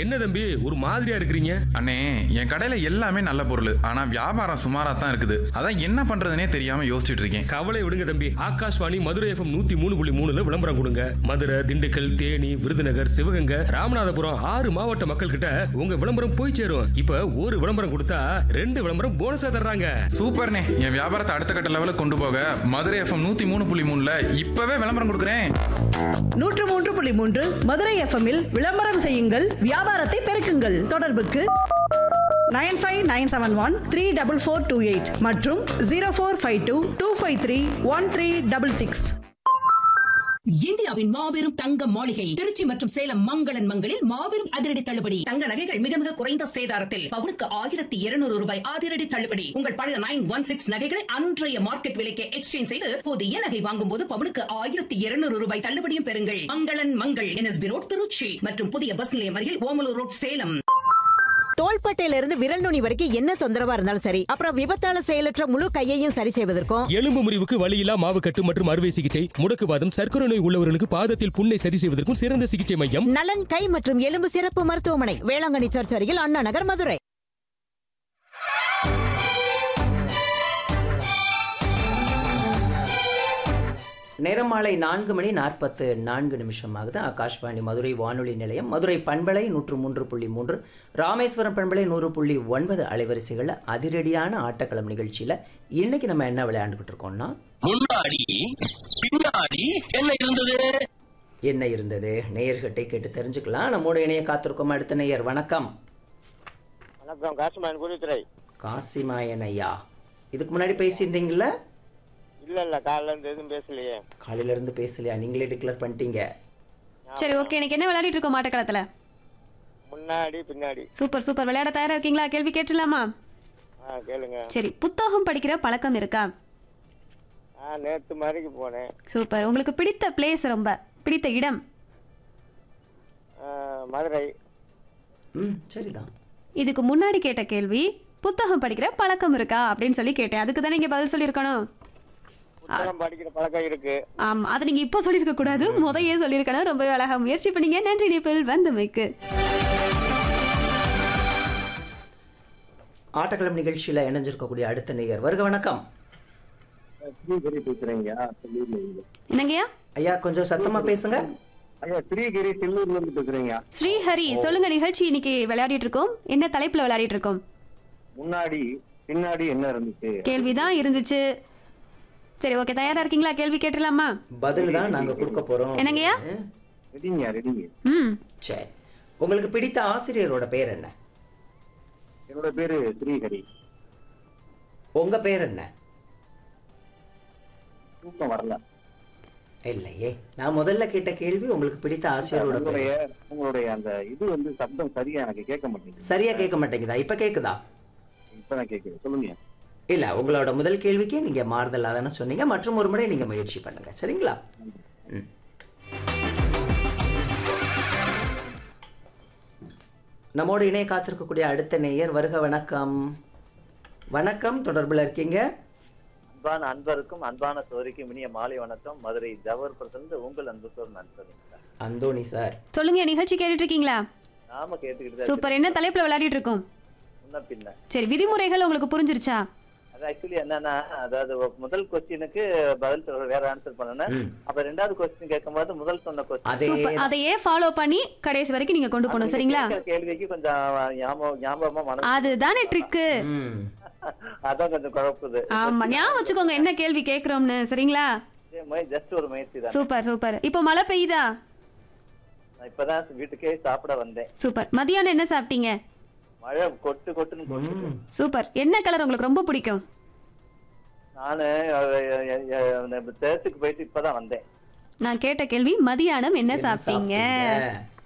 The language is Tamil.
என்ன தம்பி ஒரு மாதிரியா இருக்கிறீங்க அண்ணே என் கடையில எல்லாமே நல்ல பொருள் ஆனா வியாபாரம் சுமாரா தான் இருக்குது அதான் என்ன பண்றதுனே தெரியாம யோசிச்சுட்டு இருக்கேன் கவலை விடுங்க தம்பி ஆகாஷ்வாணி மதுரை எஃப்எம் நூத்தி மூணு புள்ளி மூணுல விளம்பரம் கொடுங்க மதுரை திண்டுக்கல் தேனி விருதுநகர் சிவகங்கை ராமநாதபுரம் ஆறு மாவட்ட மக்கள் கிட்ட உங்க விளம்பரம் போய் சேரும் இப்ப ஒரு விளம்பரம் கொடுத்தா ரெண்டு விளம்பரம் போனஸா தர்றாங்க சூப்பர்ண்ணே என் வியாபாரத்தை அடுத்த கட்ட லெவலுக்கு கொண்டு போக மதுரை எஃப்எம் நூத்தி மூணு புள்ளி மூணுல இப்பவே விளம்பரம் கொடுக்குறேன் நூற்று மூன்று புள்ளி மூன்று மதுரை எஃப்எம்மில் விளம்பரம் செய்யுங்கள் வியாபாரத்தை பெருக்குங்கள் தொடர்புக்கு nine five nine seven one three double four two eight மற்றும் zero four five two two five three one three double six இந்தியாவின் மாபெரும் தங்க மாளிகை திருச்சி மற்றும் சேலம் மங்களன் மங்களில் மாபெரும் அதிரடி தள்ளுபடி தங்க நகைகள் மிக மிக குறைந்த சேதாரத்தில் பவுனுக்கு ஆயிரத்தி இருநூறு ரூபாய் அதிரடி தள்ளுபடி உங்கள் பழைய நைன் ஒன் சிக்ஸ் நகைகளை அன்றைய மார்க்கெட் விலைக்கு எக்ஸ்சேஞ்ச் செய்து புதிய நகை வாங்கும் போது பவுனுக்கு ஆயிரத்தி இருநூறு ரூபாய் தள்ளுபடியும் பெறுங்கள் மங்களன் மங்கள் என்எஸ்பி ரோட் திருச்சி மற்றும் புதிய பஸ் நிலையம் அருகில் ஓமலூர் ரோட் சேலம் தோள்பட்டையில இருந்து விரல் நுனி வரைக்கும் என்ன தொந்தரவா இருந்தாலும் சரி அப்புறம் விபத்தால செயலற்ற முழு கையையும் சரி செய்வதற்கும் எலும்பு முறிவுக்கு வலியில்லா மாவுக்கட்டு மற்றும் அறுவை சிகிச்சை முடக்குவாதம் சர்க்கரை நோய் உள்ளவர்களுக்கு பாதத்தில் புண்ணை சரி செய்வதற்கும் சிறந்த சிகிச்சை மையம் நலன் கை மற்றும் எலும்பு சிறப்பு மருத்துவமனை வேளாங்கண்ணி சர்ச் அருகில் அண்ணா நகர் மதுரை நேரம் மாலை நான்கு மணி நாற்பத்து நான்கு நிமிஷமாகுது ஆகாஷ்வாணி மதுரை வானொலி நிலையம் மதுரை பண்பலை நூற்று மூன்று புள்ளி மூன்று ராமேஸ்வரம் பண்பலை நூறு புள்ளி ஒன்பது அலைவரிசைகளில் அதிரடியான ஆட்டக்களம் நிகழ்ச்சியில் இன்னைக்கு நம்ம என்ன விளையாண்டுக்கிட்டு இருக்கோம்னா முன்னாடி பின்னாடி என்ன இருந்தது என்ன இருந்தது நேயர்கிட்டை கேட்டு தெரிஞ்சுக்கலாம் நம்மோட இணைய காத்திருக்கோம் அடுத்த நேயர் வணக்கம் வணக்கம் காசுமாயன் குருத்துறை காசிமாயன் ஐயா இதுக்கு முன்னாடி பேசியிருந்தீங்களா இல்ல இல்ல காலைல இருந்து எதுவும் பேசலையே காலையில இருந்து பேசலையா நீங்களே டிக்ளேர் பண்ணிட்டீங்க சரி ஓகே இன்னைக்கு என்ன விளையாடிட்டு இருக்கோம் மாட்டக்களத்துல முன்னாடி பின்னாடி சூப்பர் சூப்பர் விளையாட தயாரா இருக்கீங்களா கேள்வி கேட்டுலாமா ஆ கேளுங்க சரி புத்தகம் படிக்கிற பழக்கம் இருக்கா ஆ நேத்து மாதிரிக்கு போனேன் சூப்பர் உங்களுக்கு பிடித்த பிளேஸ் ரொம்ப பிடித்த இடம் ஆ, மதுரை ம் சரிதான் இதுக்கு முன்னாடி கேட்ட கேள்வி புத்தகம் படிக்கிற பழக்கம் இருக்கா அப்படின்னு சொல்லி கேட்டேன் அதுக்கு தானே நீங்க பதில் சொல்லியிருக்கணும் புத்தகம் படிக்கிற பழக்கம் இருக்கு ஆமா அதை நீங்க இப்போ சொல்லியிருக்க கூடாது முதையே சொல்லியிருக்கணும் ரொம்பவே அழகா முயற்சி பண்ணீங்க நன்றி நிப்பில் வந்தமைக்கு ஆட்டக்களம் நிகழ்ச்சியில் இணைஞ்சிருக்கக்கூடிய அடுத்த நேயர் வருக வணக்கம் ஸ்ரீகிரி பேசுறீங்க என்னங்கய்யா ஐயா கொஞ்சம் சத்தமா பேசுங்க ஐயா ஸ்ரீகிரி சில்லூர்ல இருந்து பேசுறீங்க ஸ்ரீஹரி சொல்லுங்க நிகழ்ச்சி இன்னைக்கு விளையாடிட்டு இருக்கோம் என்ன தலைப்புல விளையாடிட்டு இருக்கோம் முன்னாடி பின்னாடி என்ன இருந்துச்சு கேள்விதான் இருந்துச்சு சரி ஓகே தயாரா இருக்கீங்களா கேள்வி கேட்டுடலாமா பதில் தான் நாங்க கொடுக்க போறோம் என்னங்கய்யா? ரெடிங்க ரெடிங்க ம் சரி உங்களுக்கு பிடித்த ஆசிரியரோட பேர் என்ன என்னோட பேரு ஸ்ரீஹரி உங்க பேர் என்ன தூக்கம் வரல இல்லையே நான் முதல்ல கேட்ட கேள்வி உங்களுக்கு பிடித்த ஆசிரியரோட பேர் உங்களுடைய உங்களுடைய அந்த இது வந்து சப்தம் சரியா எனக்கு கேட்க மாட்டேங்குது சரியா கேட்க மாட்டேங்குதா இப்ப கேக்குதா இப்பதான் கேக்குது சொல்லுங்க இல்ல உங்களோட முதல் கேள்விக்கு நீங்க மாறுதலா தானே சொன்னீங்க மற்றும் ஒரு முறை நீங்க முயற்சி பண்ணுங்க சரிங்களா ம். நம்மோடு இணைய காத்திருக்கக்கூடிய அடுத்த நேயர் வருக வணக்கம் வணக்கம் தொடர்புல இருக்கீங்க அன்பான அன்பருக்கும் அன்பான சோரிக்கும் இனிய மாலை வணக்கம் மதுரை ஜவஹர்புரத்திலிருந்து உங்கள் அன்பு சோர் நண்பர் அந்தோணி சார் சொல்லுங்க நிகழ்ச்சி கேட்டுட்டு இருக்கீங்களா நாம கேட்டுக்கிட்டு சூப்பர் என்ன தலைப்புல விளையாடிட்டு இருக்கோம் முன்ன பின்ன சரி விதிமுறைகள் உங்களுக்கு புரிஞ்சிருச்சா அது ஆக்சுவலி என்னன்னா அதாவது ஒரு முதல் கொஸ்டினுக்கு பதில் சொல்ற வேற ஆன்சர் பண்ணணும் ம். அப்ப ரெண்டாவது கொஸ்டின் கேட்கும்போது முதல் சொன்ன கொஸ்டின் அதே சூப்பர் அதையே ஃபாலோ பண்ணி கடைசி வரைக்கும் நீங்க கொண்டு போகணும் சரிங்களா கேள்விக்கு கொஞ்சம் ஞாபகம் ஞாபகமா மனசு அதுதானே ட்ரிக்கு ம். அதான் கொஞ்சம் குழப்புது ஆமா ஞாபகம் வச்சுக்கோங்க என்ன கேள்வி கேக்குறோம்னு சரிங்களா ஜஸ்ட் ஒரு முயற்சி தான் சூப்பர் சூப்பர் இப்போ மழை பெய்யுதா நான் இப்பதான் வீட்டுக்கே சாப்பிட வந்தேன் சூப்பர் மதியானம் என்ன சாப்பிட்டீங்க மழை கொட்டு கொட்டுன்னு கொட்டு ம். சூப்பர் என்ன கலர் உங்களுக்கு ரொம்ப பிடிக்கும் நானு தேர்த்துக்கு போயிட்டு இப்பதான் வந்தேன் நான் கேட்ட கேள்வி மதியானம் என்ன என்ன சாப்பிட்டீங்க சாப்பிட்டீங்க?